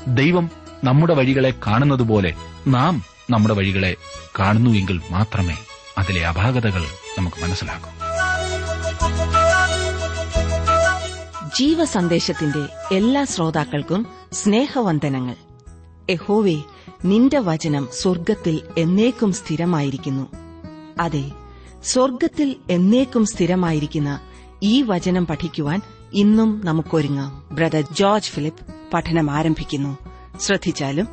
ദൈവം നമ്മുടെ വഴികളെ കാണുന്നതുപോലെ നാം നമ്മുടെ വഴികളെ കാണുന്നുവെങ്കിൽ മാത്രമേ അതിലെ അപാകതകൾ നമുക്ക് മനസ്സിലാകൂ ജീവസന്ദേശത്തിന്റെ എല്ലാ ശ്രോതാക്കൾക്കും സ്നേഹവന്ദനങ്ങൾ യഹോവേ നിന്റെ വചനം സ്വർഗത്തിൽ എന്നേക്കും സ്ഥിരമായിരിക്കുന്നു അതെ സ്വർഗത്തിൽ എന്നേക്കും സ്ഥിരമായിരിക്കുന്ന ഈ വചനം പഠിക്കുവാൻ ഇന്നും നമുക്കൊരുങ്ങാം ബ്രദർ ജോർജ് ഫിലിപ്പ് പഠനം ആരംഭിക്കുന്നു ശ്രദ്ധിച്ചാലും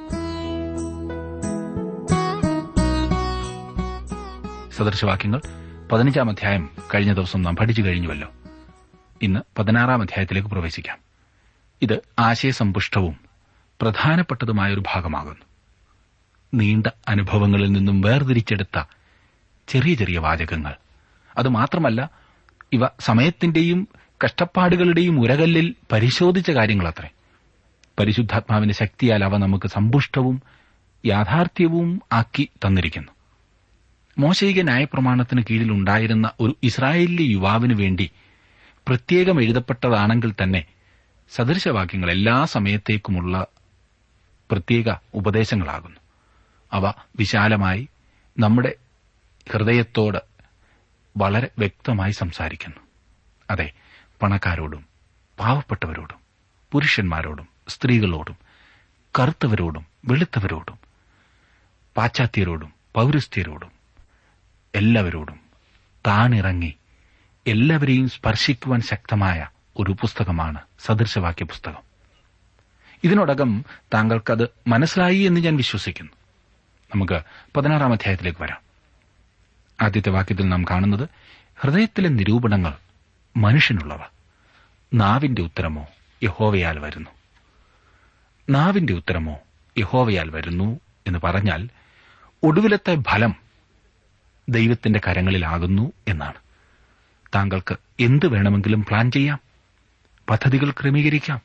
സദൃശവാക്യങ്ങൾ പതിനഞ്ചാം അധ്യായം കഴിഞ്ഞ ദിവസം നാം പഠിച്ചു കഴിഞ്ഞുവല്ലോ ഇന്ന് പതിനാറാം അധ്യായത്തിലേക്ക് പ്രവേശിക്കാം ഇത് ആശയസമ്പുഷ്ടവും പ്രധാനപ്പെട്ടതുമായ ഒരു ഭാഗമാകുന്നു നീണ്ട അനുഭവങ്ങളിൽ നിന്നും വേർതിരിച്ചെടുത്ത ചെറിയ ചെറിയ വാചകങ്ങൾ അതുമാത്രമല്ല ഇവ സമയത്തിന്റെയും കഷ്ടപ്പാടുകളുടെയും ഉരകല്ലിൽ പരിശോധിച്ച കാര്യങ്ങളത്രേ പരിശുദ്ധാത്മാവിന്റെ ശക്തിയാൽ അവ നമുക്ക് സമ്പുഷ്ടവും യാഥാർത്ഥ്യവും ആക്കി തന്നിരിക്കുന്നു മോശയിക ന്യായപ്രമാണത്തിന് കീഴിൽ ഉണ്ടായിരുന്ന ഒരു ഇസ്രായേലി യുവാവിനു വേണ്ടി പ്രത്യേകം എഴുതപ്പെട്ടതാണെങ്കിൽ തന്നെ സദൃശവാക്യങ്ങൾ എല്ലാ സമയത്തേക്കുമുള്ള പ്രത്യേക ഉപദേശങ്ങളാകുന്നു അവ വിശാലമായി നമ്മുടെ ഹൃദയത്തോട് വളരെ വ്യക്തമായി സംസാരിക്കുന്നു അതെ പണക്കാരോടും പാവപ്പെട്ടവരോടും പുരുഷന്മാരോടും സ്ത്രീകളോടും കറുത്തവരോടും വെളുത്തവരോടും പാശ്ചാത്യരോടും പൗരസ്ത്യരോടും എല്ലാവരോടും താണിറങ്ങി എല്ലാവരെയും സ്പർശിക്കുവാൻ ശക്തമായ ഒരു പുസ്തകമാണ് സദൃശവാക്യ പുസ്തകം ഇതിനോടകം താങ്കൾക്കത് മനസ്സിലായി എന്ന് ഞാൻ വിശ്വസിക്കുന്നു നമുക്ക് പതിനാറാം അധ്യായത്തിലേക്ക് വരാം ആദ്യത്തെ വാക്യത്തിൽ നാം കാണുന്നത് ഹൃദയത്തിലെ നിരൂപണങ്ങൾ മനുഷ്യനുള്ളവ നാവിന്റെ ഉത്തരമോ യഹോവയാൽ വരുന്നു നാവിന്റെ ഉത്തരമോ യഹോവയാൽ വരുന്നു എന്ന് പറഞ്ഞാൽ ഒടുവിലത്തെ ഫലം ദൈവത്തിന്റെ കരങ്ങളിലാകുന്നു എന്നാണ് താങ്കൾക്ക് എന്ത് വേണമെങ്കിലും പ്ലാൻ ചെയ്യാം പദ്ധതികൾ ക്രമീകരിക്കാം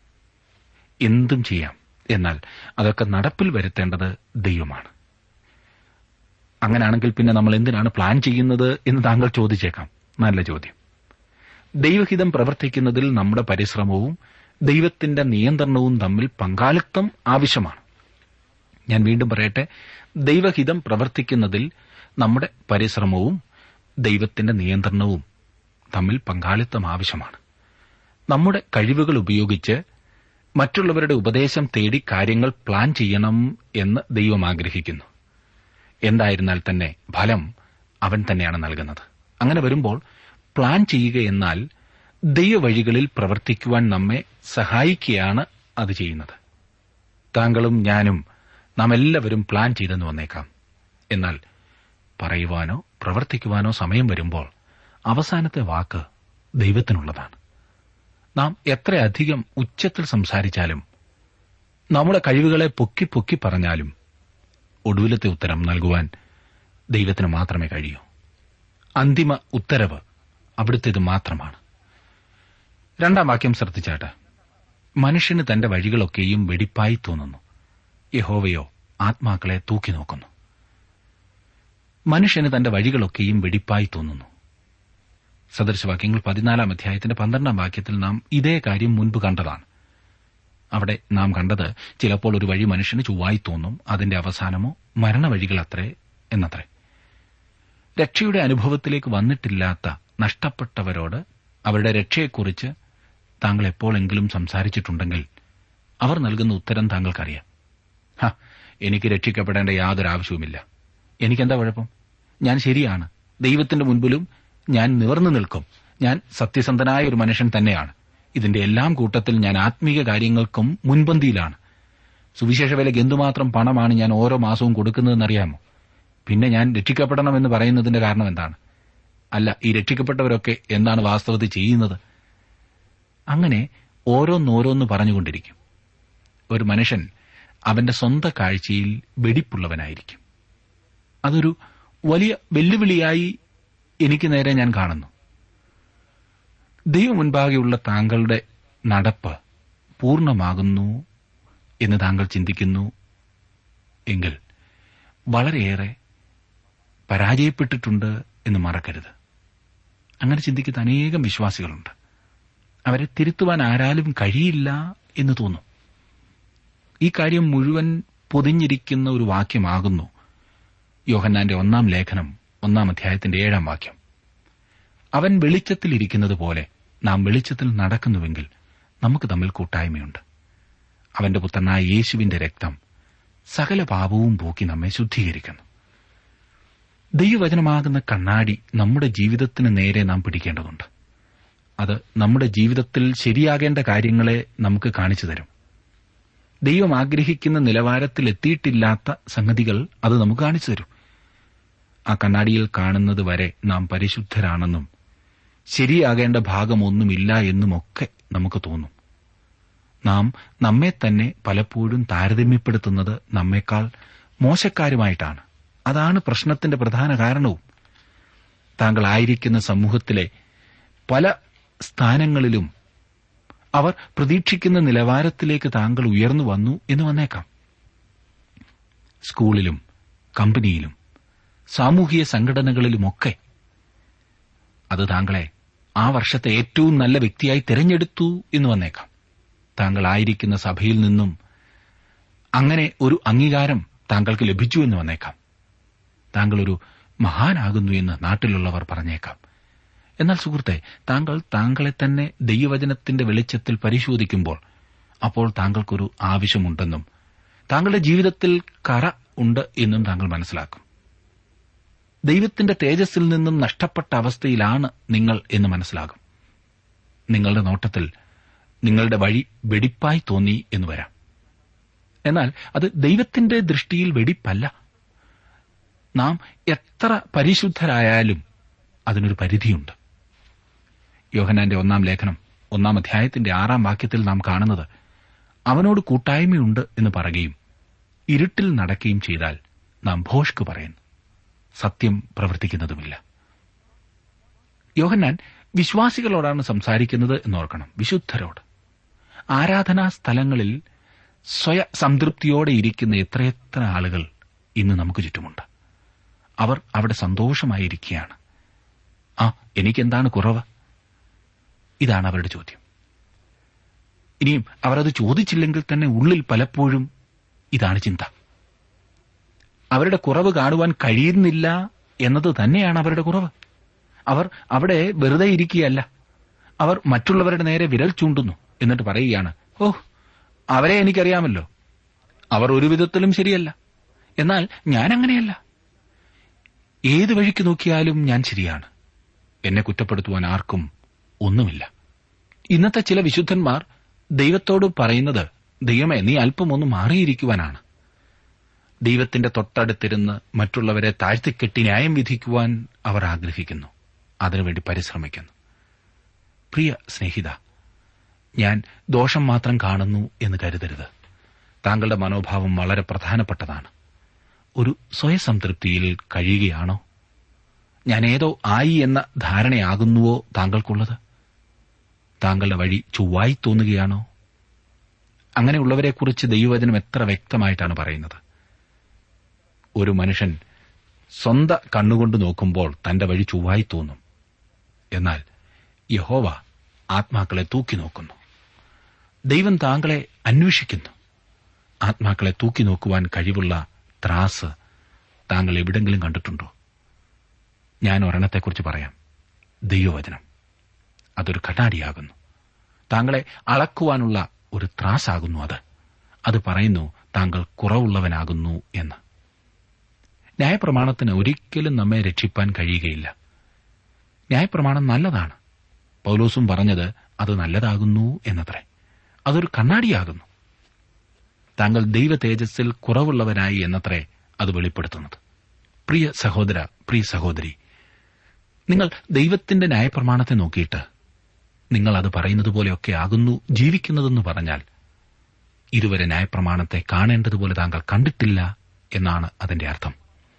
എന്തും ചെയ്യാം എന്നാൽ അതൊക്കെ നടപ്പിൽ വരുത്തേണ്ടത് ദൈവമാണ് അങ്ങനെയാണെങ്കിൽ പിന്നെ നമ്മൾ എന്തിനാണ് പ്ലാൻ ചെയ്യുന്നത് എന്ന് താങ്കൾ ചോദിച്ചേക്കാം നല്ല ചോദ്യം ദൈവഹിതം പ്രവർത്തിക്കുന്നതിൽ നമ്മുടെ പരിശ്രമവും ദൈവത്തിന്റെ നിയന്ത്രണവും തമ്മിൽ പങ്കാളിത്തം ആവശ്യമാണ് ഞാൻ വീണ്ടും പറയട്ടെ ദൈവഹിതം പ്രവർത്തിക്കുന്നതിൽ നമ്മുടെ പരിശ്രമവും ദൈവത്തിന്റെ നിയന്ത്രണവും തമ്മിൽ പങ്കാളിത്തം ആവശ്യമാണ് നമ്മുടെ കഴിവുകൾ ഉപയോഗിച്ച് മറ്റുള്ളവരുടെ ഉപദേശം തേടി കാര്യങ്ങൾ പ്ലാൻ ചെയ്യണം എന്ന് ദൈവം ആഗ്രഹിക്കുന്നു എന്തായിരുന്നാൽ തന്നെ ഫലം അവൻ തന്നെയാണ് നൽകുന്നത് അങ്ങനെ വരുമ്പോൾ പ്ലാൻ ചെയ്യുക എന്നാൽ ദൈവവഴികളിൽ പ്രവർത്തിക്കുവാൻ നമ്മെ സഹായിക്കുകയാണ് അത് ചെയ്യുന്നത് താങ്കളും ഞാനും നാം എല്ലാവരും പ്ലാൻ ചെയ്തെന്ന് വന്നേക്കാം എന്നാൽ പറയുവാനോ പ്രവർത്തിക്കുവാനോ സമയം വരുമ്പോൾ അവസാനത്തെ വാക്ക് ദൈവത്തിനുള്ളതാണ് നാം എത്രയധികം ഉച്ചത്തിൽ സംസാരിച്ചാലും നമ്മുടെ കഴിവുകളെ പൊക്കി പൊക്കി പറഞ്ഞാലും ഒടുവിലത്തെ ഉത്തരം നൽകുവാൻ ദൈവത്തിന് മാത്രമേ കഴിയൂ അന്തിമ ഉത്തരവ് അവിടുത്തേത് മാത്രമാണ് രണ്ടാം വാക്യം ശ്രദ്ധിച്ചാട്ട് മനുഷ്യന് തന്റെ വഴികളൊക്കെയും വെടിപ്പായി തോന്നുന്നു യഹോവയോ ആത്മാക്കളെ തൂക്കി നോക്കുന്നു മനുഷ്യന് തന്റെ വഴികളൊക്കെയും വെടിപ്പായി തോന്നുന്നു സദൃശവാക്യങ്ങൾ പതിനാലാം അധ്യായത്തിന്റെ പന്ത്രണ്ടാം വാക്യത്തിൽ നാം ഇതേ കാര്യം മുൻപ് കണ്ടതാണ് അവിടെ നാം കണ്ടത് ചിലപ്പോൾ ഒരു വഴി മനുഷ്യന് ചൊവ്വായി തോന്നും അതിന്റെ അവസാനമോ മരണവഴികളത്രേ എന്നത്രേ രക്ഷയുടെ അനുഭവത്തിലേക്ക് വന്നിട്ടില്ലാത്ത നഷ്ടപ്പെട്ടവരോട് അവരുടെ രക്ഷയെക്കുറിച്ച് താങ്കൾ എപ്പോഴെങ്കിലും സംസാരിച്ചിട്ടുണ്ടെങ്കിൽ അവർ നൽകുന്ന ഉത്തരം താങ്കൾക്കറിയാം ഹ എനിക്ക് രക്ഷിക്കപ്പെടേണ്ട യാതൊരു ആവശ്യവുമില്ല എനിക്കെന്താ കുഴപ്പം ഞാൻ ശരിയാണ് ദൈവത്തിന്റെ മുൻപിലും ഞാൻ നിവർന്നു നിൽക്കും ഞാൻ സത്യസന്ധനായ ഒരു മനുഷ്യൻ തന്നെയാണ് ഇതിന്റെ എല്ലാം കൂട്ടത്തിൽ ഞാൻ ആത്മീയ കാര്യങ്ങൾക്കും മുൻപന്തിയിലാണ് സുവിശേഷ വിലയ്ക്ക് എന്തുമാത്രം പണമാണ് ഞാൻ ഓരോ മാസവും കൊടുക്കുന്നതെന്നറിയാമോ പിന്നെ ഞാൻ രക്ഷിക്കപ്പെടണമെന്ന് പറയുന്നതിന്റെ കാരണം എന്താണ് അല്ല ഈ രക്ഷിക്കപ്പെട്ടവരൊക്കെ എന്താണ് വാസ്തവത്തിൽ ചെയ്യുന്നത് അങ്ങനെ ഓരോന്നോരോന്ന് പറഞ്ഞുകൊണ്ടിരിക്കും ഒരു മനുഷ്യൻ അവന്റെ സ്വന്തം കാഴ്ചയിൽ വെടിപ്പുള്ളവനായിരിക്കും അതൊരു വലിയ വെല്ലുവിളിയായി എനിക്ക് നേരെ ഞാൻ കാണുന്നു ദൈവം മുൻപാകെയുള്ള താങ്കളുടെ നടപ്പ് പൂർണ്ണമാകുന്നു എന്ന് താങ്കൾ ചിന്തിക്കുന്നു എങ്കിൽ വളരെയേറെ പരാജയപ്പെട്ടിട്ടുണ്ട് എന്ന് മറക്കരുത് അങ്ങനെ ചിന്തിക്കുന്ന അനേകം വിശ്വാസികളുണ്ട് അവരെ തിരുത്തുവാൻ ആരാലും കഴിയില്ല എന്ന് തോന്നും ഈ കാര്യം മുഴുവൻ പൊതിഞ്ഞിരിക്കുന്ന ഒരു വാക്യമാകുന്നു യോഹന്നാന്റെ ഒന്നാം ലേഖനം ഒന്നാം അധ്യായത്തിന്റെ ഏഴാം വാക്യം അവൻ വെളിച്ചത്തിൽ ഇരിക്കുന്നത് പോലെ നാം വെളിച്ചത്തിൽ നടക്കുന്നുവെങ്കിൽ നമുക്ക് തമ്മിൽ കൂട്ടായ്മയുണ്ട് അവന്റെ പുത്രനായ യേശുവിന്റെ രക്തം സകല പാപവും പോക്കി നമ്മെ ശുദ്ധീകരിക്കുന്നു ദൈവവചനമാകുന്ന കണ്ണാടി നമ്മുടെ ജീവിതത്തിന് നേരെ നാം പിടിക്കേണ്ടതുണ്ട് അത് നമ്മുടെ ജീവിതത്തിൽ ശരിയാകേണ്ട കാര്യങ്ങളെ നമുക്ക് കാണിച്ചു തരും ദൈവം ആഗ്രഹിക്കുന്ന നിലവാരത്തിൽ എത്തിയിട്ടില്ലാത്ത സംഗതികൾ അത് നമുക്ക് കാണിച്ചു തരും ആ കണ്ണാടിയിൽ കാണുന്നത് വരെ നാം പരിശുദ്ധരാണെന്നും ശരിയാകേണ്ട ഭാഗമൊന്നുമില്ല എന്നുമൊക്കെ നമുക്ക് തോന്നും നാം നമ്മെ തന്നെ പലപ്പോഴും താരതമ്യപ്പെടുത്തുന്നത് നമ്മെക്കാൾ മോശക്കാരുമായിട്ടാണ് അതാണ് പ്രശ്നത്തിന്റെ പ്രധാന കാരണവും താങ്കൾ ആയിരിക്കുന്ന സമൂഹത്തിലെ പല സ്ഥാനങ്ങളിലും അവർ പ്രതീക്ഷിക്കുന്ന നിലവാരത്തിലേക്ക് താങ്കൾ ഉയർന്നു വന്നു എന്ന് വന്നേക്കാം സ്കൂളിലും കമ്പനിയിലും സാമൂഹിക സംഘടനകളിലുമൊക്കെ അത് താങ്കളെ ആ വർഷത്തെ ഏറ്റവും നല്ല വ്യക്തിയായി തിരഞ്ഞെടുത്തു എന്ന് വന്നേക്കാം താങ്കൾ ആയിരിക്കുന്ന സഭയിൽ നിന്നും അങ്ങനെ ഒരു അംഗീകാരം താങ്കൾക്ക് ലഭിച്ചു എന്ന് വന്നേക്കാം താങ്കൾ ഒരു മഹാനാകുന്നു എന്ന് നാട്ടിലുള്ളവർ പറഞ്ഞേക്കാം എന്നാൽ സുഹൃത്തെ താങ്കൾ താങ്കളെ തന്നെ ദൈവവചനത്തിന്റെ വെളിച്ചത്തിൽ പരിശോധിക്കുമ്പോൾ അപ്പോൾ താങ്കൾക്കൊരു ആവശ്യമുണ്ടെന്നും താങ്കളുടെ ജീവിതത്തിൽ കറ ഉണ്ട് എന്നും താങ്കൾ മനസ്സിലാക്കും ദൈവത്തിന്റെ തേജസ്സിൽ നിന്നും നഷ്ടപ്പെട്ട അവസ്ഥയിലാണ് നിങ്ങൾ എന്ന് മനസ്സിലാകും നിങ്ങളുടെ നോട്ടത്തിൽ നിങ്ങളുടെ വഴി വെടിപ്പായി തോന്നി എന്ന് വരാം എന്നാൽ അത് ദൈവത്തിന്റെ ദൃഷ്ടിയിൽ വെടിപ്പല്ല നാം എത്ര പരിശുദ്ധരായാലും അതിനൊരു പരിധിയുണ്ട് യോഹനാന്റെ ഒന്നാം ലേഖനം ഒന്നാം അധ്യായത്തിന്റെ ആറാം വാക്യത്തിൽ നാം കാണുന്നത് അവനോട് കൂട്ടായ്മയുണ്ട് എന്ന് പറയുകയും ഇരുട്ടിൽ നടക്കുകയും ചെയ്താൽ നാം ഭോഷ്ക് പറയുന്നു സത്യം പ്രവർത്തിക്കുന്നതുമില്ല യോഹന്നാൻ വിശ്വാസികളോടാണ് സംസാരിക്കുന്നത് എന്നോർക്കണം വിശുദ്ധരോട് ആരാധനാ സ്ഥലങ്ങളിൽ സ്വയ സംതൃപ്തിയോടെ ഇരിക്കുന്ന എത്രയെത്ര ആളുകൾ ഇന്ന് നമുക്ക് ചുറ്റുമുണ്ട് അവർ അവിടെ സന്തോഷമായിരിക്കുകയാണ് ആ എനിക്കെന്താണ് കുറവ് ഇതാണ് അവരുടെ ചോദ്യം ഇനിയും അവർ അത് ചോദിച്ചില്ലെങ്കിൽ തന്നെ ഉള്ളിൽ പലപ്പോഴും ഇതാണ് ചിന്ത അവരുടെ കുറവ് കാണുവാൻ കഴിയുന്നില്ല എന്നത് തന്നെയാണ് അവരുടെ കുറവ് അവർ അവിടെ വെറുതെ ഇരിക്കുകയല്ല അവർ മറ്റുള്ളവരുടെ നേരെ വിരൽ ചൂണ്ടുന്നു എന്നിട്ട് പറയുകയാണ് ഓ അവരെ എനിക്കറിയാമല്ലോ അവർ ഒരു വിധത്തിലും ശരിയല്ല എന്നാൽ ഞാൻ അങ്ങനെയല്ല ഏത് വഴിക്ക് നോക്കിയാലും ഞാൻ ശരിയാണ് എന്നെ കുറ്റപ്പെടുത്തുവാൻ ആർക്കും ഒന്നുമില്ല ഇന്നത്തെ ചില വിശുദ്ധന്മാർ ദൈവത്തോട് പറയുന്നത് ദൈവമേ നീ അല്പം ഒന്ന് മാറിയിരിക്കുവാനാണ് ദൈവത്തിന്റെ തൊട്ടടുത്തിരുന്ന് മറ്റുള്ളവരെ താഴ്ത്തിക്കെട്ടി ന്യായം വിധിക്കുവാൻ അവർ ആഗ്രഹിക്കുന്നു അതിനുവേണ്ടി പരിശ്രമിക്കുന്നു പ്രിയ സ്നേഹിത ഞാൻ ദോഷം മാത്രം കാണുന്നു എന്ന് കരുതരുത് താങ്കളുടെ മനോഭാവം വളരെ പ്രധാനപ്പെട്ടതാണ് ഒരു സ്വയസംതൃപ്തിയിൽ കഴിയുകയാണോ ഞാൻ ഏതോ ആയി എന്ന ധാരണയാകുന്നുവോ താങ്കൾക്കുള്ളത് താങ്കളുടെ വഴി ചൊവ്വായി തോന്നുകയാണോ അങ്ങനെയുള്ളവരെക്കുറിച്ച് ദൈവവചനം എത്ര വ്യക്തമായിട്ടാണ് പറയുന്നത് ഒരു മനുഷ്യൻ സ്വന്ത കണ്ണുകൊണ്ട് നോക്കുമ്പോൾ തന്റെ വഴി ചൊവ്വായി തോന്നും എന്നാൽ യഹോവ ആത്മാക്കളെ തൂക്കി നോക്കുന്നു ദൈവം താങ്കളെ അന്വേഷിക്കുന്നു ആത്മാക്കളെ തൂക്കി നോക്കുവാൻ കഴിവുള്ള ത്രാസ് താങ്കൾ എവിടെങ്കിലും കണ്ടിട്ടുണ്ടോ ഞാൻ ഒരെണ്ണത്തെക്കുറിച്ച് പറയാം ദൈവവചനം അതൊരു കണ്ണാടിയാകുന്നു താങ്കളെ അളക്കുവാനുള്ള ഒരു ത്രാസാകുന്നു അത് അത് പറയുന്നു താങ്കൾ കുറവുള്ളവനാകുന്നു എന്ന് ന്യായപ്രമാണത്തിന് ഒരിക്കലും നമ്മെ രക്ഷിപ്പാൻ കഴിയുകയില്ല ന്യായപ്രമാണം നല്ലതാണ് പൗലോസും പറഞ്ഞത് അത് നല്ലതാകുന്നു എന്നത്രേ അതൊരു കണ്ണാടിയാകുന്നു താങ്കൾ ദൈവ തേജസ്സിൽ കുറവുള്ളവനായി എന്നത്രേ അത് വെളിപ്പെടുത്തുന്നത് പ്രിയ സഹോദര പ്രിയ സഹോദരി നിങ്ങൾ ദൈവത്തിന്റെ ന്യായപ്രമാണത്തെ നോക്കിയിട്ട് നിങ്ങൾ അത് പറയുന്നത് പോലെയൊക്കെ ആകുന്നു ജീവിക്കുന്നതെന്ന് പറഞ്ഞാൽ ഇതുവരെ ന്യായപ്രമാണത്തെ കാണേണ്ടതുപോലെ താങ്കൾ കണ്ടിട്ടില്ല എന്നാണ് അതിന്റെ അർത്ഥം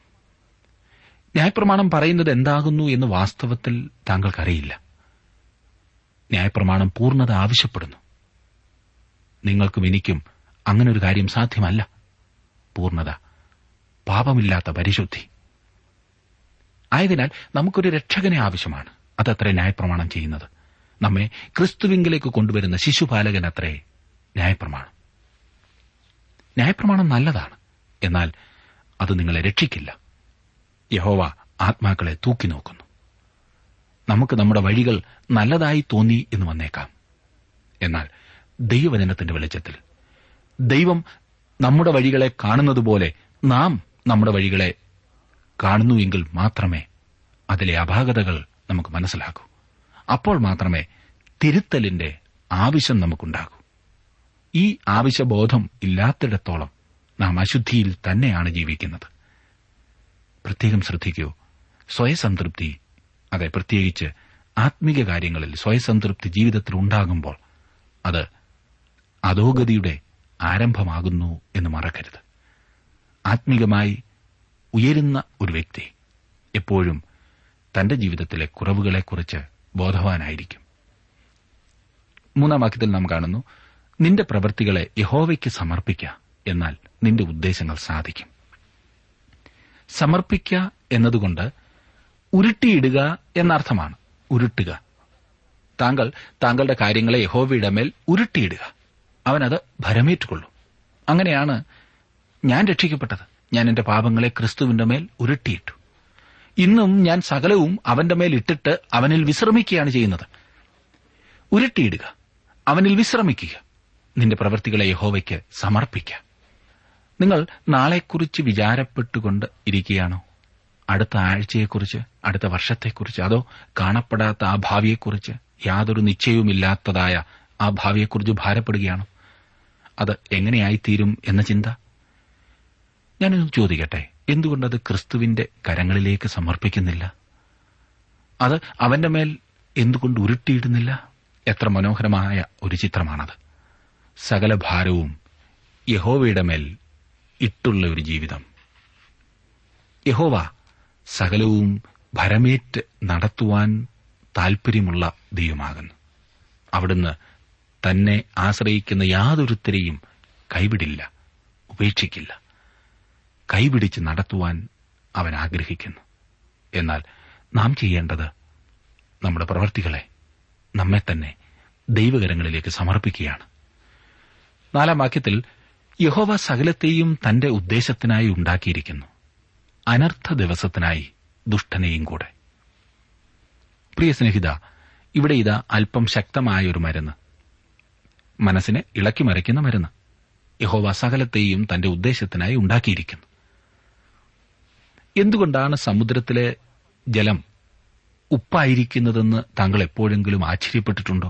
ന്യായപ്രമാണം പറയുന്നത് എന്താകുന്നു എന്ന് വാസ്തവത്തിൽ താങ്കൾക്കറിയില്ല ന്യായപ്രമാണം പൂർണ്ണത ആവശ്യപ്പെടുന്നു നിങ്ങൾക്കും എനിക്കും അങ്ങനെ ഒരു കാര്യം സാധ്യമല്ല പൂർണ്ണത പാപമില്ലാത്ത പരിശുദ്ധി ആയതിനാൽ നമുക്കൊരു രക്ഷകനെ ആവശ്യമാണ് അതത്രേ ന്യായപ്രമാണം ചെയ്യുന്നത് നമ്മെ ക്രിസ്തുവിങ്കിലേക്ക് കൊണ്ടുവരുന്ന ശിശുപാലകൻ അത്രേ ന്യായപ്രമാണം ന്യായപ്രമാണം നല്ലതാണ് എന്നാൽ അത് നിങ്ങളെ രക്ഷിക്കില്ല യഹോവ ആത്മാക്കളെ തൂക്കി നോക്കുന്നു നമുക്ക് നമ്മുടെ വഴികൾ നല്ലതായി തോന്നി എന്ന് വന്നേക്കാം എന്നാൽ ദൈവവചനത്തിന്റെ വെളിച്ചത്തിൽ ദൈവം നമ്മുടെ വഴികളെ കാണുന്നതുപോലെ നാം നമ്മുടെ വഴികളെ കാണുന്നുവെങ്കിൽ മാത്രമേ അതിലെ അപാകതകൾ നമുക്ക് മനസ്സിലാക്കൂ അപ്പോൾ മാത്രമേ തിരുത്തലിന്റെ ആവശ്യം നമുക്കുണ്ടാകൂ ഈ ആവശ്യബോധം ഇല്ലാത്തിടത്തോളം നാം അശുദ്ധിയിൽ തന്നെയാണ് ജീവിക്കുന്നത് പ്രത്യേകം ശ്രദ്ധിക്കൂ സ്വയസംതൃപ്തി അതെ പ്രത്യേകിച്ച് ആത്മീക കാര്യങ്ങളിൽ സ്വയസംതൃപ്തി ജീവിതത്തിൽ ഉണ്ടാകുമ്പോൾ അത് അധോഗതിയുടെ ആരംഭമാകുന്നു എന്ന് മറക്കരുത് ആത്മീകമായി ഉയരുന്ന ഒരു വ്യക്തി എപ്പോഴും തന്റെ ജീവിതത്തിലെ കുറവുകളെക്കുറിച്ച് ബോധവാനായിരിക്കും മൂന്നാം വാക്യത്തിൽ നാം കാണുന്നു നിന്റെ പ്രവൃത്തികളെ യഹോവയ്ക്ക് സമർപ്പിക്കുക എന്നാൽ നിന്റെ ഉദ്ദേശങ്ങൾ സാധിക്കും സമർപ്പിക്കുക എന്നതുകൊണ്ട് ഉരുട്ടിയിടുക എന്നർത്ഥമാണ് ഉരുട്ടുക താങ്കൾ താങ്കളുടെ കാര്യങ്ങളെ യഹോവയുടെ മേൽ ഉരുട്ടിയിടുക അവനത് ഭരമേറ്റുകൊള്ളും അങ്ങനെയാണ് ഞാൻ രക്ഷിക്കപ്പെട്ടത് ഞാൻ എന്റെ പാപങ്ങളെ ക്രിസ്തുവിന്റെ മേൽ ഉരുട്ടിയിട്ടു ഇന്നും ഞാൻ സകലവും അവന്റെ മേൽ ഇട്ടിട്ട് അവനിൽ വിശ്രമിക്കുകയാണ് ചെയ്യുന്നത് ഉരുട്ടിയിടുക അവനിൽ വിശ്രമിക്കുക നിന്റെ പ്രവൃത്തികളെ യഹോവയ്ക്ക് സമർപ്പിക്കുക നിങ്ങൾ നാളെക്കുറിച്ച് വിചാരപ്പെട്ടുകൊണ്ട് ഇരിക്കുകയാണോ അടുത്ത ആഴ്ചയെക്കുറിച്ച് അടുത്ത വർഷത്തെക്കുറിച്ച് അതോ കാണപ്പെടാത്ത ആ ഭാവിയെക്കുറിച്ച് യാതൊരു നിശ്ചയവുമില്ലാത്തതായ ആ ഭാവിയെക്കുറിച്ച് ഭാരപ്പെടുകയാണോ അത് എങ്ങനെയായിത്തീരും എന്ന ചിന്ത ഞാനൊന്ന് ചോദിക്കട്ടെ എന്തുകൊണ്ടത് ക്രിസ്തുവിന്റെ കരങ്ങളിലേക്ക് സമർപ്പിക്കുന്നില്ല അത് അവന്റെ മേൽ എന്തുകൊണ്ട് ഉരുട്ടിയിടുന്നില്ല എത്ര മനോഹരമായ ഒരു ചിത്രമാണത് സകല ഭാരവും യഹോവയുടെ മേൽ ഇട്ടുള്ള ഒരു ജീവിതം യഹോവ സകലവും ഭരമേറ്റ് നടത്തുവാൻ താൽപര്യമുള്ള ദൈവമാകുന്നു അവിടുന്ന് തന്നെ ആശ്രയിക്കുന്ന യാതൊരുത്തരെയും കൈവിടില്ല ഉപേക്ഷിക്കില്ല കൈപിടിച്ച് നടത്തുവാൻ അവൻ ആഗ്രഹിക്കുന്നു എന്നാൽ നാം ചെയ്യേണ്ടത് നമ്മുടെ പ്രവർത്തികളെ നമ്മെ തന്നെ ദൈവകരങ്ങളിലേക്ക് സമർപ്പിക്കുകയാണ് നാലാം വാക്യത്തിൽ യഹോവ സകലത്തെയും തന്റെ ഉദ്ദേശത്തിനായി ഉണ്ടാക്കിയിരിക്കുന്നു അനർത്ഥ ദിവസത്തിനായി ദുഷ്ടനെയും കൂടെ പ്രിയ സ്നേഹിത ഇവിടെ ഇതാ അല്പം ശക്തമായ ഒരു മരുന്ന് മനസ്സിനെ ഇളക്കി മറിക്കുന്ന മരുന്ന് യഹോവ സകലത്തെയും തന്റെ ഉദ്ദേശത്തിനായി ഉണ്ടാക്കിയിരിക്കുന്നു എന്തുകൊണ്ടാണ് സമുദ്രത്തിലെ ജലം ഉപ്പായിരിക്കുന്നതെന്ന് താങ്കൾ എപ്പോഴെങ്കിലും ആശ്ചര്യപ്പെട്ടിട്ടുണ്ടോ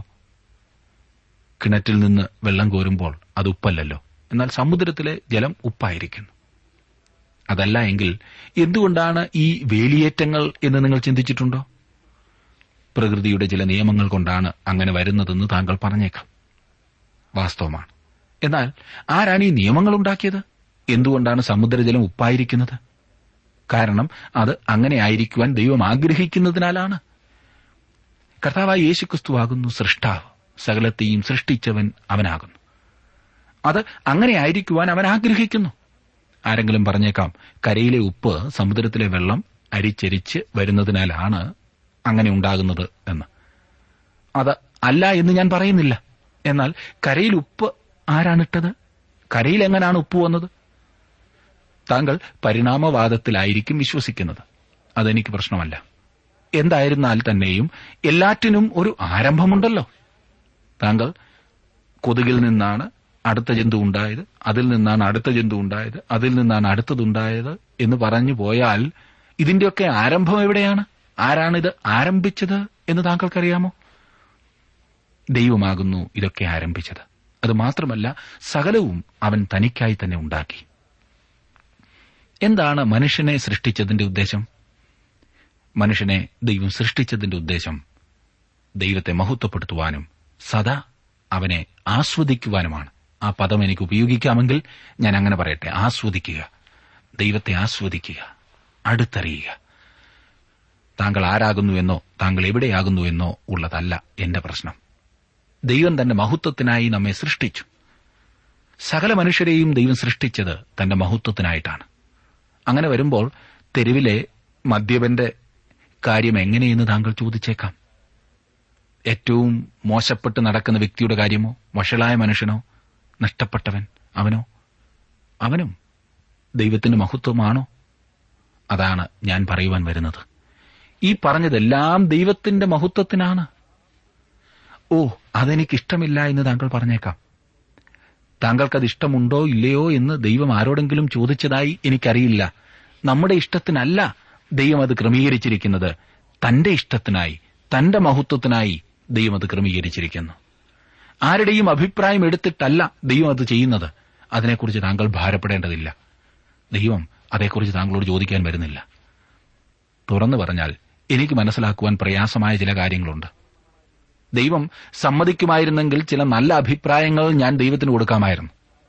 കിണറ്റിൽ നിന്ന് വെള്ളം കോരുമ്പോൾ അത് ഉപ്പല്ലല്ലോ എന്നാൽ സമുദ്രത്തിലെ ജലം ഉപ്പായിരിക്കുന്നു അതല്ല എങ്കിൽ എന്തുകൊണ്ടാണ് ഈ വേലിയേറ്റങ്ങൾ എന്ന് നിങ്ങൾ ചിന്തിച്ചിട്ടുണ്ടോ പ്രകൃതിയുടെ ചില നിയമങ്ങൾ കൊണ്ടാണ് അങ്ങനെ വരുന്നതെന്ന് താങ്കൾ പറഞ്ഞേക്കാം വാസ്തവമാണ് എന്നാൽ ആരാണ് ഈ നിയമങ്ങൾ ഉണ്ടാക്കിയത് എന്തുകൊണ്ടാണ് സമുദ്രജലം ഉപ്പായിരിക്കുന്നത് കാരണം അത് അങ്ങനെ ആയിരിക്കുവാൻ ദൈവം ആഗ്രഹിക്കുന്നതിനാലാണ് കർത്താവായ യേശുക്രിസ്തുവാകുന്നു സൃഷ്ടാവ് സകലത്തെയും സൃഷ്ടിച്ചവൻ അവനാകുന്നു അത് അങ്ങനെ ആയിരിക്കുവാൻ അവൻ ആഗ്രഹിക്കുന്നു ആരെങ്കിലും പറഞ്ഞേക്കാം കരയിലെ ഉപ്പ് സമുദ്രത്തിലെ വെള്ളം അരിച്ചരിച്ച് വരുന്നതിനാലാണ് അങ്ങനെ ഉണ്ടാകുന്നത് എന്ന് അത് അല്ല എന്ന് ഞാൻ പറയുന്നില്ല എന്നാൽ കരയിൽ ഉപ്പ് ആരാണിട്ടത് കരയിൽ എങ്ങനെയാണ് ഉപ്പ് വന്നത് താങ്കൾ പരിണാമവാദത്തിലായിരിക്കും വിശ്വസിക്കുന്നത് അതെനിക്ക് പ്രശ്നമല്ല എന്തായിരുന്നാൽ തന്നെയും എല്ലാറ്റിനും ഒരു ആരംഭമുണ്ടല്ലോ താങ്കൾ കൊതുകിൽ നിന്നാണ് അടുത്ത ജന്തു ഉണ്ടായത് അതിൽ നിന്നാണ് അടുത്ത ജന്തു ഉണ്ടായത് അതിൽ നിന്നാണ് അടുത്തതുണ്ടായത് എന്ന് പറഞ്ഞു പോയാൽ ഇതിന്റെയൊക്കെ ആരംഭം എവിടെയാണ് ആരാണിത് ആരംഭിച്ചത് എന്ന് താങ്കൾക്കറിയാമോ ദൈവമാകുന്നു ഇതൊക്കെ ആരംഭിച്ചത് അത് മാത്രമല്ല സകലവും അവൻ തനിക്കായി തന്നെ ഉണ്ടാക്കി എന്താണ് മനുഷ്യനെ സൃഷ്ടിച്ചതിന്റെ ഉദ്ദേശം മനുഷ്യനെ ദൈവം സൃഷ്ടിച്ചതിന്റെ ഉദ്ദേശം ദൈവത്തെ മഹത്വപ്പെടുത്തുവാനും സദാ അവനെ ആസ്വദിക്കുവാനുമാണ് ആ പദം എനിക്ക് ഉപയോഗിക്കാമെങ്കിൽ ഞാൻ അങ്ങനെ പറയട്ടെ ആസ്വദിക്കുക ദൈവത്തെ ആസ്വദിക്കുക അടുത്തറിയുക താങ്കൾ ആരാകുന്നുവെന്നോ താങ്കൾ എവിടെയാകുന്നുവെന്നോ ഉള്ളതല്ല എന്റെ പ്രശ്നം ദൈവം തന്റെ മഹത്വത്തിനായി നമ്മെ സൃഷ്ടിച്ചു സകല മനുഷ്യരെയും ദൈവം സൃഷ്ടിച്ചത് തന്റെ മഹത്വത്തിനായിട്ടാണ് അങ്ങനെ വരുമ്പോൾ തെരുവിലെ മദ്യപന്റെ കാര്യം എങ്ങനെയെന്ന് താങ്കൾ ചോദിച്ചേക്കാം ഏറ്റവും മോശപ്പെട്ട് നടക്കുന്ന വ്യക്തിയുടെ കാര്യമോ വഷളായ മനുഷ്യനോ നഷ്ടപ്പെട്ടവൻ അവനോ അവനും ദൈവത്തിന്റെ മഹത്വമാണോ അതാണ് ഞാൻ പറയുവാൻ വരുന്നത് ഈ പറഞ്ഞതെല്ലാം ദൈവത്തിന്റെ മഹത്വത്തിനാണ് ഓ അതെനിക്കിഷ്ടമില്ല എന്ന് താങ്കൾ പറഞ്ഞേക്കാം താങ്കൾക്കത് ഇഷ്ടമുണ്ടോ ഇല്ലയോ എന്ന് ദൈവം ആരോടെങ്കിലും ചോദിച്ചതായി എനിക്കറിയില്ല നമ്മുടെ ഇഷ്ടത്തിനല്ല ദൈവം അത് ക്രമീകരിച്ചിരിക്കുന്നത് തന്റെ ഇഷ്ടത്തിനായി തന്റെ മഹത്വത്തിനായി ദൈവം അത് ക്രമീകരിച്ചിരിക്കുന്നു ആരുടെയും അഭിപ്രായം എടുത്തിട്ടല്ല ദൈവം അത് ചെയ്യുന്നത് അതിനെക്കുറിച്ച് താങ്കൾ ഭാരപ്പെടേണ്ടതില്ല ദൈവം അതേക്കുറിച്ച് താങ്കളോട് ചോദിക്കാൻ വരുന്നില്ല തുറന്നു പറഞ്ഞാൽ എനിക്ക് മനസ്സിലാക്കുവാൻ പ്രയാസമായ ചില കാര്യങ്ങളുണ്ട് ദൈവം സമ്മതിക്കുമായിരുന്നെങ്കിൽ ചില നല്ല അഭിപ്രായങ്ങൾ ഞാൻ ദൈവത്തിന് കൊടുക്കാമായിരുന്നു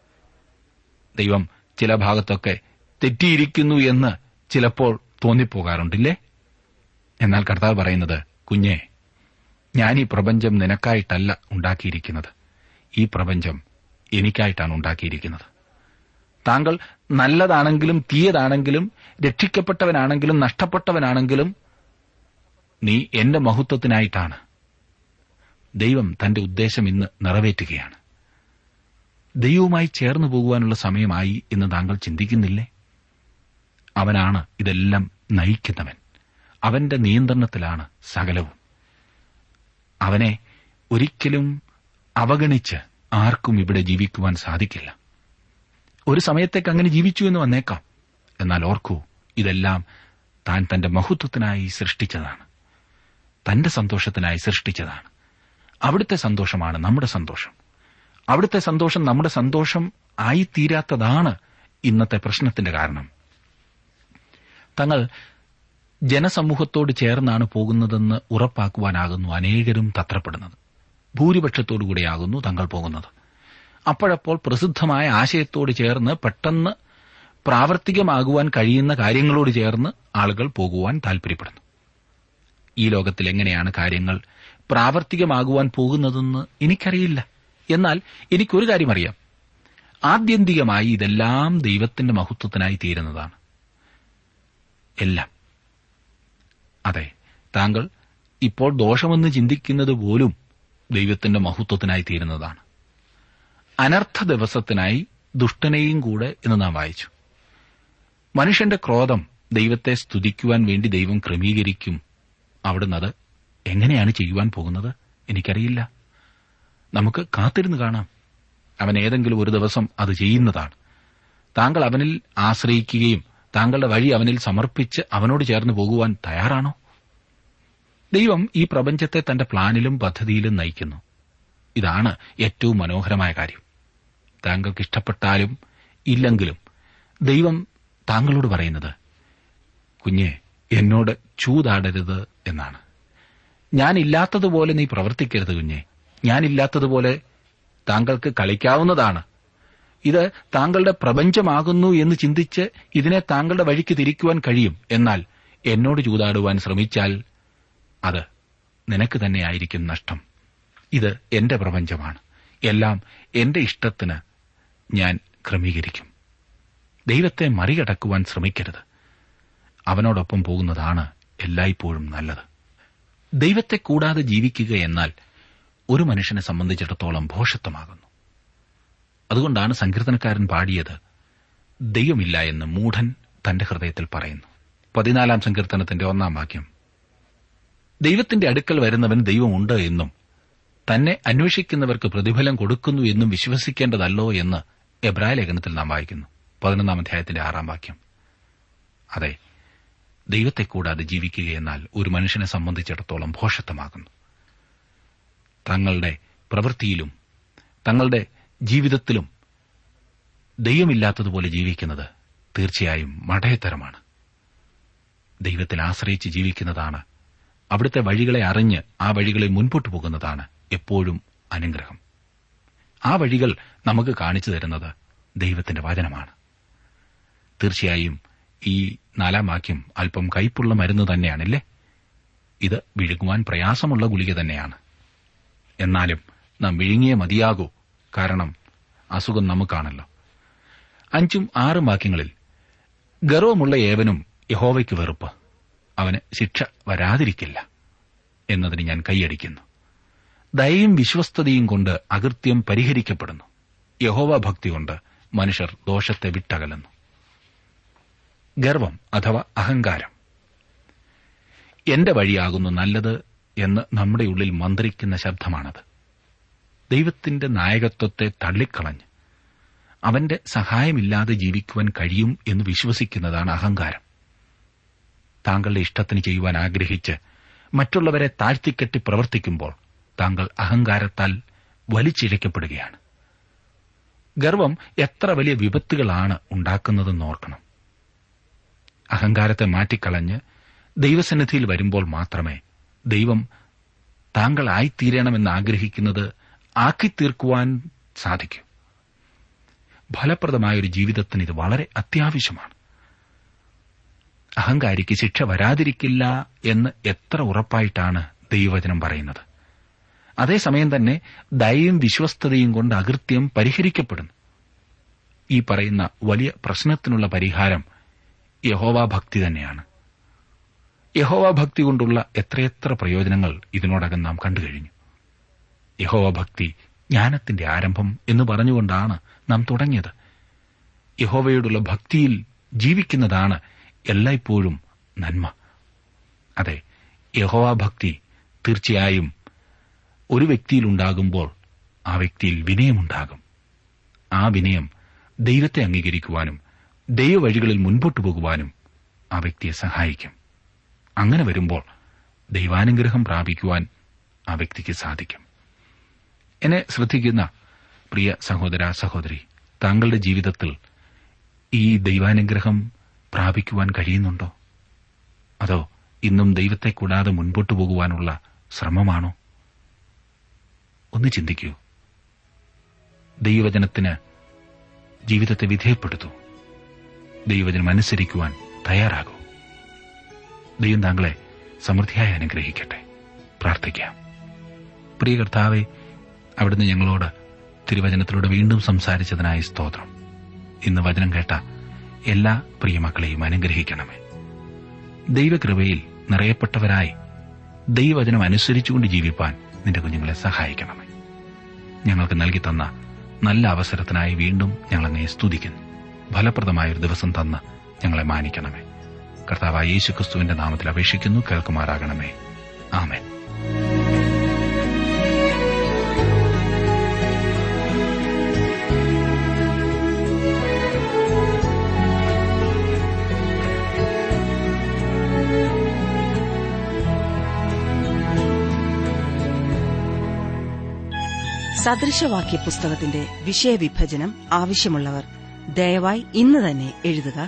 ദൈവം ചില ഭാഗത്തൊക്കെ തെറ്റിയിരിക്കുന്നു എന്ന് ചിലപ്പോൾ തോന്നിപ്പോകാറുണ്ടില്ലേ എന്നാൽ കർത്താവ് പറയുന്നത് കുഞ്ഞെ ഞാൻ ഈ പ്രപഞ്ചം നിനക്കായിട്ടല്ല ഉണ്ടാക്കിയിരിക്കുന്നത് ഈ പ്രപഞ്ചം എനിക്കായിട്ടാണ് ഉണ്ടാക്കിയിരിക്കുന്നത് താങ്കൾ നല്ലതാണെങ്കിലും തീയതാണെങ്കിലും രക്ഷിക്കപ്പെട്ടവനാണെങ്കിലും നഷ്ടപ്പെട്ടവനാണെങ്കിലും നീ എന്റെ മഹത്വത്തിനായിട്ടാണ് ദൈവം തന്റെ ഉദ്ദേശം ഇന്ന് നിറവേറ്റുകയാണ് ദൈവവുമായി ചേർന്നു പോകുവാനുള്ള സമയമായി എന്ന് താങ്കൾ ചിന്തിക്കുന്നില്ലേ അവനാണ് ഇതെല്ലാം നയിക്കുന്നവൻ അവന്റെ നിയന്ത്രണത്തിലാണ് സകലവും അവനെ ഒരിക്കലും അവഗണിച്ച് ആർക്കും ഇവിടെ ജീവിക്കുവാൻ സാധിക്കില്ല ഒരു സമയത്തേക്ക് അങ്ങനെ ജീവിച്ചു എന്ന് വന്നേക്കാം എന്നാൽ ഓർക്കൂ ഇതെല്ലാം താൻ തന്റെ മഹത്വത്തിനായി സൃഷ്ടിച്ചതാണ് തന്റെ സന്തോഷത്തിനായി സൃഷ്ടിച്ചതാണ് അവിടുത്തെ സന്തോഷമാണ് നമ്മുടെ സന്തോഷം അവിടുത്തെ സന്തോഷം നമ്മുടെ സന്തോഷം ആയിത്തീരാത്തതാണ് ഇന്നത്തെ പ്രശ്നത്തിന്റെ കാരണം തങ്ങൾ ജനസമൂഹത്തോട് ചേർന്നാണ് പോകുന്നതെന്ന് ഉറപ്പാക്കുവാനാകുന്നു അനേകരും തത്രപ്പെടുന്നത് ഭൂരിപക്ഷത്തോടുകൂടിയാകുന്നു തങ്ങൾ പോകുന്നത് അപ്പോഴപ്പോൾ പ്രസിദ്ധമായ ആശയത്തോട് ചേർന്ന് പെട്ടെന്ന് പ്രാവർത്തികമാകുവാൻ കഴിയുന്ന കാര്യങ്ങളോട് ചേർന്ന് ആളുകൾ പോകുവാൻ താൽപര്യപ്പെടുന്നു ഈ ലോകത്തിൽ എങ്ങനെയാണ് കാര്യങ്ങൾ പ്രാവർത്തികമാകുവാൻ പോകുന്നതെന്ന് എനിക്കറിയില്ല എന്നാൽ എനിക്കൊരു കാര്യം അറിയാം ആത്യന്തികമായി ഇതെല്ലാം ദൈവത്തിന്റെ മഹത്വത്തിനായി തീരുന്നതാണ് എല്ലാം അതെ താങ്കൾ ഇപ്പോൾ ദോഷമെന്ന് ചിന്തിക്കുന്നത് പോലും ദൈവത്തിന്റെ മഹത്വത്തിനായി തീരുന്നതാണ് അനർത്ഥ ദിവസത്തിനായി ദുഷ്ടനെയും കൂടെ എന്ന് നാം വായിച്ചു മനുഷ്യന്റെ ക്രോധം ദൈവത്തെ സ്തുതിക്കുവാൻ വേണ്ടി ദൈവം ക്രമീകരിക്കും അവിടുന്ന് അത് എങ്ങനെയാണ് ചെയ്യുവാൻ പോകുന്നത് എനിക്കറിയില്ല നമുക്ക് കാത്തിരുന്ന് കാണാം അവൻ ഏതെങ്കിലും ഒരു ദിവസം അത് ചെയ്യുന്നതാണ് താങ്കൾ അവനിൽ ആശ്രയിക്കുകയും താങ്കളുടെ വഴി അവനിൽ സമർപ്പിച്ച് അവനോട് ചേർന്ന് പോകുവാൻ തയ്യാറാണോ ദൈവം ഈ പ്രപഞ്ചത്തെ തന്റെ പ്ലാനിലും പദ്ധതിയിലും നയിക്കുന്നു ഇതാണ് ഏറ്റവും മനോഹരമായ കാര്യം താങ്കൾക്ക് ഇഷ്ടപ്പെട്ടാലും ഇല്ലെങ്കിലും ദൈവം താങ്കളോട് പറയുന്നത് കുഞ്ഞെ എന്നോട് ചൂതാടരുത് എന്നാണ് ഞാനില്ലാത്തതുപോലെ നീ പ്രവർത്തിക്കരുത് കുഞ്ഞെ ഞാനില്ലാത്തതുപോലെ താങ്കൾക്ക് കളിക്കാവുന്നതാണ് ഇത് താങ്കളുടെ പ്രപഞ്ചമാകുന്നു എന്ന് ചിന്തിച്ച് ഇതിനെ താങ്കളുടെ വഴിക്ക് തിരിക്കുവാൻ കഴിയും എന്നാൽ എന്നോട് ചൂതാടുവാൻ ശ്രമിച്ചാൽ അത് നിനക്ക് തന്നെയായിരിക്കും നഷ്ടം ഇത് എന്റെ പ്രപഞ്ചമാണ് എല്ലാം എന്റെ ഇഷ്ടത്തിന് ഞാൻ ക്രമീകരിക്കും ദൈവത്തെ മറികടക്കുവാൻ ശ്രമിക്കരുത് അവനോടൊപ്പം പോകുന്നതാണ് എല്ലായ്പ്പോഴും നല്ലത് ദൈവത്തെ കൂടാതെ ജീവിക്കുക എന്നാൽ ഒരു മനുഷ്യനെ സംബന്ധിച്ചിടത്തോളം ഭോഷത്വമാകുന്നു അതുകൊണ്ടാണ് സങ്കീർത്തനക്കാരൻ പാടിയത് ദൈവമില്ല എന്ന് മൂഢൻ തന്റെ ഹൃദയത്തിൽ പറയുന്നു പതിനാലാം സങ്കീർത്തനത്തിന്റെ ഒന്നാം വാക്യം ദൈവത്തിന്റെ അടുക്കൽ വരുന്നവൻ ദൈവമുണ്ട് എന്നും തന്നെ അന്വേഷിക്കുന്നവർക്ക് പ്രതിഫലം കൊടുക്കുന്നു എന്നും വിശ്വസിക്കേണ്ടതല്ലോ എന്ന് എബ്രായ ലേഖനത്തിൽ നാം വായിക്കുന്നു പതിനൊന്നാം അധ്യായത്തിന്റെ ആറാം വാക്യം അതെ ദൈവത്തെ കൂടാതെ ജീവിക്കുകയെന്നാൽ ഒരു മനുഷ്യനെ സംബന്ധിച്ചിടത്തോളം ഭോഷത്വമാകുന്നു തങ്ങളുടെ പ്രവൃത്തിയിലും തങ്ങളുടെ ജീവിതത്തിലും ദൈവമില്ലാത്തതുപോലെ ജീവിക്കുന്നത് തീർച്ചയായും മടയത്തരമാണ് ദൈവത്തിൽ ആശ്രയിച്ച് ജീവിക്കുന്നതാണ് അവിടുത്തെ വഴികളെ അറിഞ്ഞ് ആ വഴികളിൽ മുൻപോട്ട് പോകുന്നതാണ് എപ്പോഴും അനുഗ്രഹം ആ വഴികൾ നമുക്ക് കാണിച്ചു തരുന്നത് ദൈവത്തിന്റെ വചനമാണ് തീർച്ചയായും ഈ നാലാം വാക്യം അല്പം കയ്പുള്ള മരുന്ന് തന്നെയാണല്ലേ ഇത് വിഴുങ്ങുവാൻ പ്രയാസമുള്ള ഗുളിക തന്നെയാണ് എന്നാലും നാം വിഴുങ്ങിയേ മതിയാകൂ കാരണം അസുഖം നമുക്കാണല്ലോ അഞ്ചും ആറും വാക്യങ്ങളിൽ ഗർവമുള്ള ഏവനും യഹോവയ്ക്ക് വെറുപ്പ് അവന് ശിക്ഷ വരാതിരിക്കില്ല എന്നതിന് ഞാൻ കൈയടിക്കുന്നു ദയയും വിശ്വസ്തതയും കൊണ്ട് അകൃത്യം പരിഹരിക്കപ്പെടുന്നു യഹോവ ഭക്തി കൊണ്ട് മനുഷ്യർ ദോഷത്തെ വിട്ടകലുന്നു ഗർവം അഥവാ അഹങ്കാരം എന്റെ വഴിയാകുന്നു നല്ലത് എന്ന് നമ്മുടെ ഉള്ളിൽ മന്ത്രിക്കുന്ന ശബ്ദമാണത് ദൈവത്തിന്റെ നായകത്വത്തെ തള്ളിക്കളഞ്ഞ് അവന്റെ സഹായമില്ലാതെ ജീവിക്കുവാൻ കഴിയും എന്ന് വിശ്വസിക്കുന്നതാണ് അഹങ്കാരം താങ്കളുടെ ഇഷ്ടത്തിന് ചെയ്യുവാൻ ആഗ്രഹിച്ച് മറ്റുള്ളവരെ താഴ്ത്തിക്കെട്ടി പ്രവർത്തിക്കുമ്പോൾ താങ്കൾ അഹങ്കാരത്താൽ വലിച്ചിഴക്കപ്പെടുകയാണ് ഗർവം എത്ര വലിയ വിപത്തുകളാണ് ഉണ്ടാക്കുന്നതെന്ന് ഓർക്കണം അഹങ്കാരത്തെ മാറ്റിക്കളഞ്ഞ് ദൈവസന്നിധിയിൽ വരുമ്പോൾ മാത്രമേ ദൈവം താങ്കളായിത്തീരണമെന്ന് ആഗ്രഹിക്കുന്നത് ആക്കിത്തീർക്കുവാൻ സാധിക്കൂ ഫലപ്രദമായ ഒരു ജീവിതത്തിന് ഇത് വളരെ അത്യാവശ്യമാണ് അഹങ്കാരിക്ക് ശിക്ഷ വരാതിരിക്കില്ല എന്ന് എത്ര ഉറപ്പായിട്ടാണ് ദൈവവചനം പറയുന്നത് അതേസമയം തന്നെ ദയയും വിശ്വസ്തതയും കൊണ്ട് അകൃത്യം പരിഹരിക്കപ്പെടുന്നു ഈ പറയുന്ന വലിയ പ്രശ്നത്തിനുള്ള പരിഹാരം യഹോവാ ഭക്തി തന്നെയാണ് യഹോവ ഭക്തി കൊണ്ടുള്ള എത്രയെത്ര പ്രയോജനങ്ങൾ ഇതിനോടകം നാം കണ്ടുകഴിഞ്ഞു യഹോവ ഭക്തി ജ്ഞാനത്തിന്റെ ആരംഭം എന്ന് പറഞ്ഞുകൊണ്ടാണ് നാം തുടങ്ങിയത് യഹോവയോടുള്ള ഭക്തിയിൽ ജീവിക്കുന്നതാണ് എല്ലായ്പ്പോഴും നന്മ അതെ യഹോവ ഭക്തി തീർച്ചയായും ഒരു വ്യക്തിയിലുണ്ടാകുമ്പോൾ ആ വ്യക്തിയിൽ വിനയമുണ്ടാകും ആ വിനയം ദൈവത്തെ അംഗീകരിക്കുവാനും ദൈവവഴികളിൽ മുൻപോട്ടു പോകുവാനും ആ വ്യക്തിയെ സഹായിക്കും അങ്ങനെ വരുമ്പോൾ ദൈവാനുഗ്രഹം പ്രാപിക്കുവാൻ ആ വ്യക്തിക്ക് സാധിക്കും എന്നെ ശ്രദ്ധിക്കുന്ന പ്രിയ സഹോദര സഹോദരി താങ്കളുടെ ജീവിതത്തിൽ ഈ ദൈവാനുഗ്രഹം പ്രാപിക്കുവാൻ കഴിയുന്നുണ്ടോ അതോ ഇന്നും ദൈവത്തെ കൂടാതെ മുൻപോട്ടു പോകുവാനുള്ള ശ്രമമാണോ ഒന്ന് ചിന്തിക്കൂ ദൈവവചനത്തിന് ജീവിതത്തെ വിധേയപ്പെടുത്തൂ ദൈവവചനം അനുസരിക്കുവാൻ തയ്യാറാകൂ ദൈവം താങ്കളെ സമൃദ്ധിയായി അനുഗ്രഹിക്കട്ടെ പ്രാർത്ഥിക്കാം പ്രിയ കർത്താവെ അവിടുന്ന് ഞങ്ങളോട് തിരുവചനത്തിലൂടെ വീണ്ടും സംസാരിച്ചതിനായി സ്തോത്രം ഇന്ന് വചനം കേട്ട എല്ലാ പ്രിയമക്കളെയും അനുഗ്രഹിക്കണമേ ദൈവകൃപയിൽ നിറയപ്പെട്ടവരായി ദൈവവചനം അനുസരിച്ചുകൊണ്ട് ജീവിപ്പാൻ നിന്റെ കുഞ്ഞുങ്ങളെ സഹായിക്കണമേ ഞങ്ങൾക്ക് നൽകി തന്ന നല്ല അവസരത്തിനായി വീണ്ടും ഞങ്ങളങ്ങെ സ്തുതിക്കുന്നു ഫലപ്രദമായ ഒരു ദിവസം തന്ന് ഞങ്ങളെ മാനിക്കണമേ കർത്താവായ യേശു ക്രിസ്തുവിന്റെ നാമത്തിൽ അപേക്ഷിക്കുന്നു കേൾക്കുമാറാകണമേ ആമേൻ സദൃശവാക്യ പുസ്തകത്തിന്റെ വിഷയവിഭജനം ആവശ്യമുള്ളവർ ദയവായി ഇന്ന് തന്നെ എഴുതുക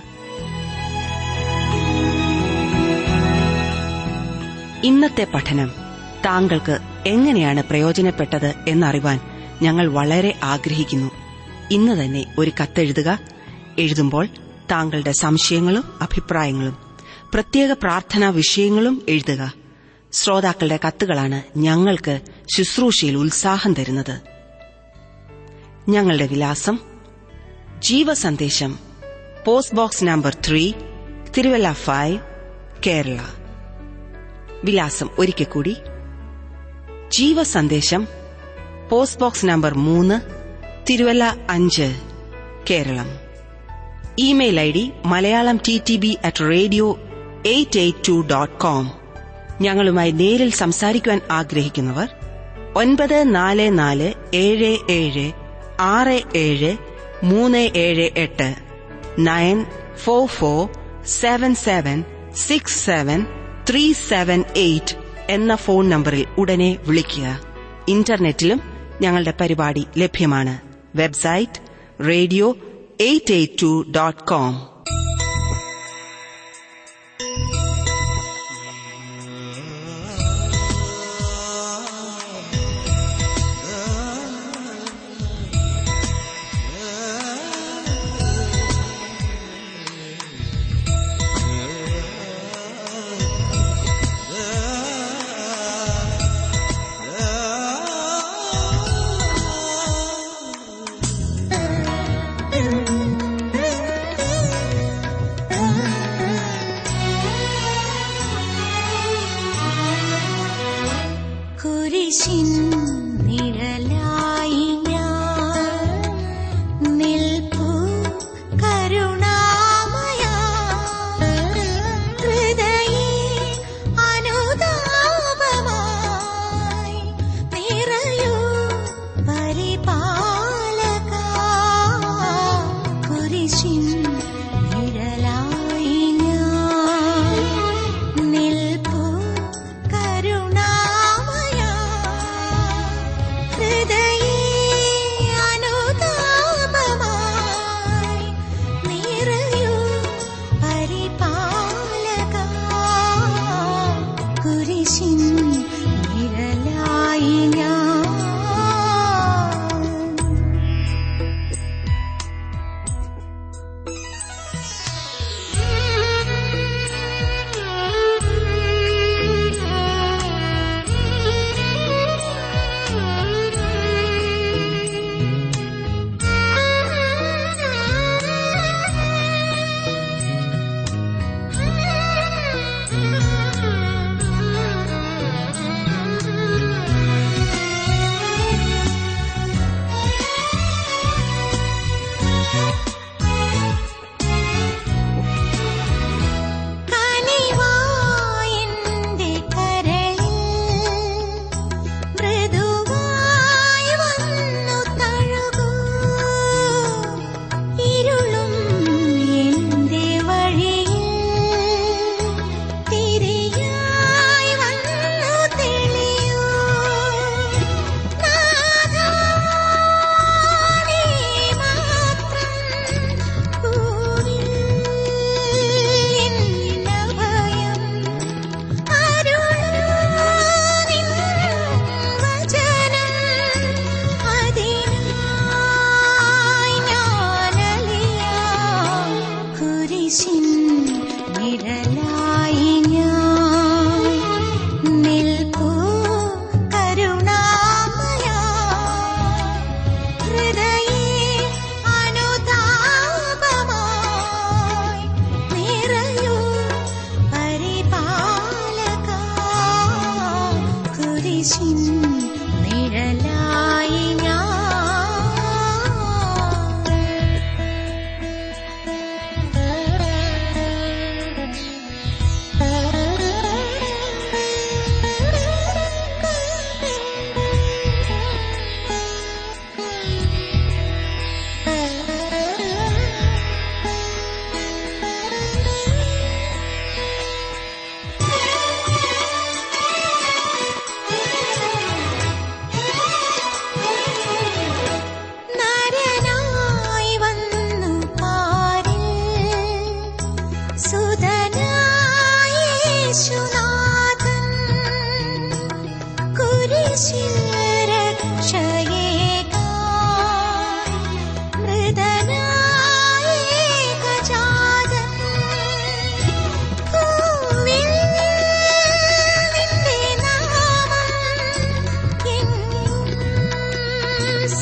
ഇന്നത്തെ പഠനം താങ്കൾക്ക് എങ്ങനെയാണ് പ്രയോജനപ്പെട്ടത് എന്നറിവാൻ ഞങ്ങൾ വളരെ ആഗ്രഹിക്കുന്നു ഇന്ന് തന്നെ ഒരു കത്തെഴുതുക എഴുതുമ്പോൾ താങ്കളുടെ സംശയങ്ങളും അഭിപ്രായങ്ങളും പ്രത്യേക പ്രാർത്ഥനാ വിഷയങ്ങളും എഴുതുക ശ്രോതാക്കളുടെ കത്തുകളാണ് ഞങ്ങൾക്ക് ശുശ്രൂഷയിൽ ഉത്സാഹം തരുന്നത് ഞങ്ങളുടെ വിലാസം ജീവസന്ദേശം post box number three Thiruvalla five Kerala വിലാസം ഒരിക്കൽ കൂടി ജീവസന്ദേശം പോസ്റ്റ് ബോക്സ് നമ്പർ മൂന്ന് തിരുവല്ല അഞ്ച് Keralam email I D Malayalam T T B at radio eight eight two dot com ഞങ്ങളുമായി നേരിൽ സംസാരിക്കുവാൻ ആഗ്രഹിക്കുന്നവർ ഒൻപത് നാല് നാല് ഏഴ് ഏഴ് ആറ് ഏഴ് മൂന്ന് ഏഴ് എട്ട് nine four four seven seven six seven three seven eight എന്ന ഫോൺ നമ്പറിൽ ഉടനെ വിളിക്കുക ഇന്റർനെറ്റിലും ഞങ്ങളുടെ പരിപാടി ലഭ്യമാണ് website radio eight eight two dot com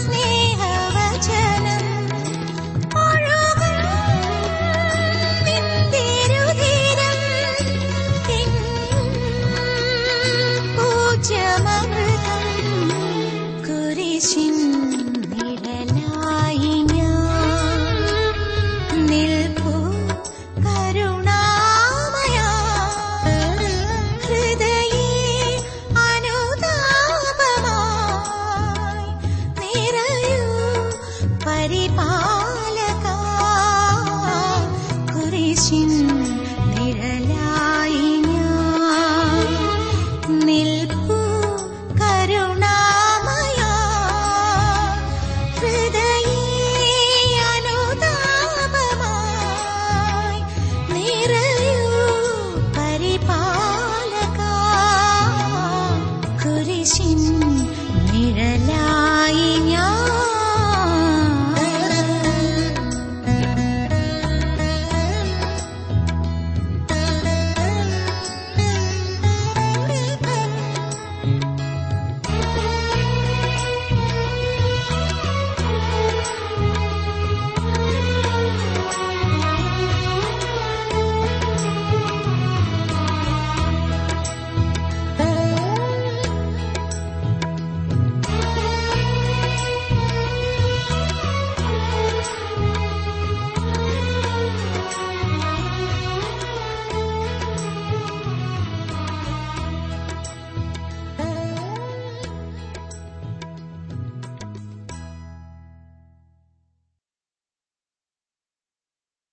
സ്നേഹവചനം ഒഴുകും നിന്തിരുതീരം തിങ്ങും പൂജ്യമൃതം കുരിശിൻ നിഴലായി ഞാൻ നിൽപ്പൂ കരുണാമയാ ഹൃദയേ അനുതാപമായി നിറയൂ പരിപാ